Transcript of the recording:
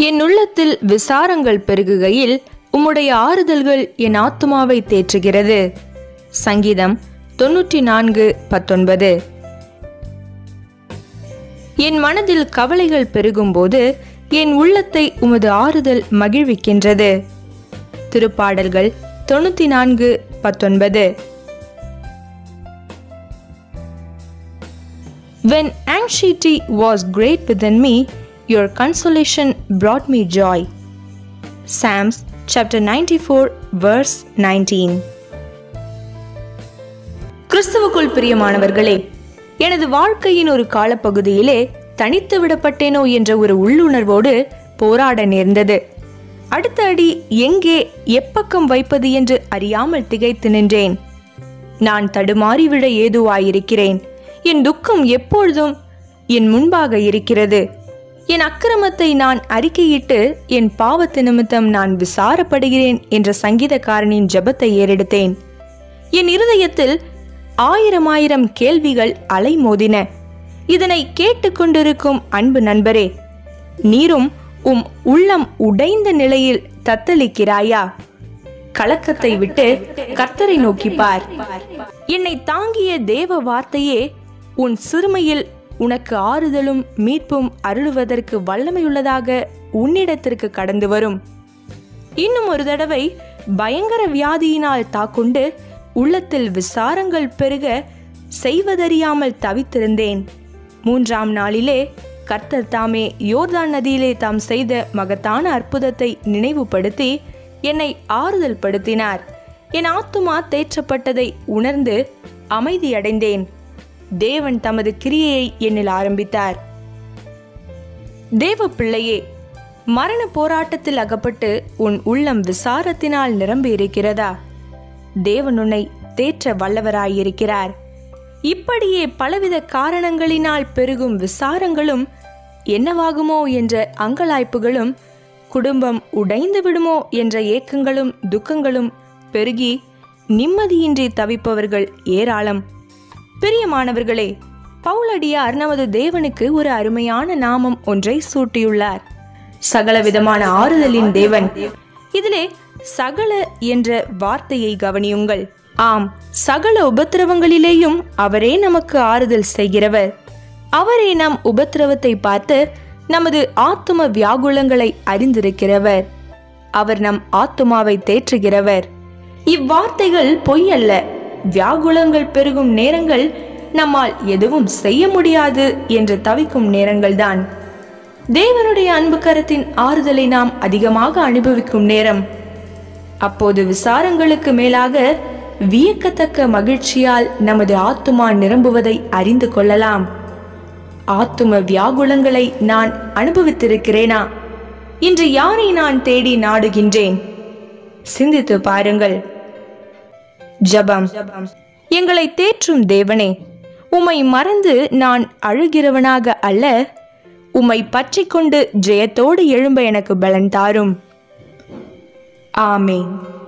என் உள்ளத்தில் விசாரங்கள் பெருகுகையில் உம்முடைய ஆறுதல்கள் என் ஆத்துமாவை தேற்றுகிறது சங்கீதம் தொன்னூற்றி நான்கு பத்தொன்பது என் மனதில் கவலைகள் பெருகும்போது என் உள்ளத்தை உமது ஆறுதல் மகிழ்விக்கின்றது திருப்பாடல்கள் தொண்ணூற்றி நான்கு பத்தொன்பது When anxiety was great within me, your consolation brought me joy. Psalms chapter 94 verse 19. கிறிஸ்துவுக்குள் பிரியமானவர்களே எனது வாழ்க்கையின் ஒரு காலப்பகுதியிலே தனித்து விடப்பட்டேனோ என்ற ஒரு உள்ளுணர்வோடு போராட நேர்ந்தது அடுத்த அடி எங்கே எப்பக்கம் வைப்பது என்று அறியாமல் திகைத்து நின்றேன் நான் தடுமாறி விட ஏதுவாயிருக்கிறேன் என் துக்கம் எப்பொழுதும் என் முன்பாக இருக்கிறது என் அக்கிரமத்தை நான் அறிக்கையிட்டு என் பாவத்து நிமித்தம் நான் விசாரப்படுகிறேன் என்ற சங்கீதக்காரனின் ஜெபத்தை ஏறெடுத்தேன் என் இருதயத்தில் ஆயிரம் ஆயிரம் கேள்விகள் அலைமோதின இதனை கேட்டுக்கொண்டிருக்கும் அன்பு நண்பரே நீரும் உம் உள்ளம் உடைந்த நிலையில் தத்தளிக்கிறாயா கலக்கத்தை விட்டு கர்த்தரை நோக்கி பார் என்னை தாங்கிய தேவ வார்த்தையே உன் சிறுமையில் உனக்கு ஆறுதலும் மீட்பும் அருளுவதற்கு வல்லமையுள்ளதாக உன்னிடத்திற்கு கடந்து வரும் இன்னும் ஒரு தடவை பயங்கர வியாதியினால் தாக்குண்டு உள்ளத்தில் விசாரங்கள் பெருக செய்வதறியாமல் தவித்திருந்தேன் மூன்றாம் நாளிலே கர்த்தர் தாமே யோர்தான் நதியிலே தாம் செய்த மகத்தான அற்புதத்தை நினைவுபடுத்தி என்னை ஆறுதல் படுத்தினார் என் ஆத்துமா தேற்றப்பட்டதை உணர்ந்து அமைதியடைந்தேன் தேவன் தமது கிரியையை என்னில் ஆரம்பித்தார் தேவ பிள்ளையே மரண போராட்டத்தில் அகப்பட்டு உன் உள்ளம் விசாரத்தினால் நிரம்பி இருக்கிறதா தேவன் உன்னை தேற்ற வல்லவராயிருக்கிறார் இப்படியே பலவித காரணங்களினால் பெருகும் விசாரங்களும் என்னவாகுமோ என்ற அங்கலாய்ப்புகளும் குடும்பம் உடைந்து விடுமோ என்ற ஏக்கங்களும் துக்கங்களும் பெருகி நிம்மதியின்றி தவிப்பவர்கள் ஏராளம் பிரியமானவர்களே பவுலடியார் நமது தேவனுக்கு ஒரு அருமையான நாமம் ஒன்றை சூட்டியுள்ளார் சகல விதமான ஆறுதலின் தேவன் இதிலே சகல என்ற வார்த்தையை கவனியுங்கள் ஆம் சகல உபத்திரவங்களிலேயும் அவரே நமக்கு ஆறுதல் செய்கிறவர் அவரே நம் உபத்திரவத்தை பார்த்து நமது ஆத்தும வியாகுலங்களை அறிந்திருக்கிறவர் அவர் நம் ஆத்துமாவை தேற்றுகிறவர் இவ்வார்த்தைகள் பொய் அல்ல வியாகுலங்கள் பெருகும் நேரங்கள் நம்மால் எதுவும் செய்ய முடியாது என்று தவிக்கும் நேரங்கள்தான் தேவனுடைய அன்பு கரத்தின் ஆறுதலை நாம் அதிகமாக அனுபவிக்கும் நேரம் அப்போது விசாரங்களுக்கு மேலாக வியக்கத்தக்க மகிழ்ச்சியால் நமது ஆத்துமா நிரம்புவதை அறிந்து கொள்ளலாம் ஆத்தும வியாகுலங்களை நான் அனுபவித்திருக்கிறேனா இன்று யாரை நான் தேடி நாடுகின்றேன் சிந்தித்து பாருங்கள் ஜபம் எங்களை தேற்றும் தேவனே உம்மை மறந்து நான் அழுகிறவனாக அல்ல உம்மை பற்றிக் கொண்டு ஜெயத்தோடு எழும்ப எனக்கு பலன் தாரும் ஆமேன்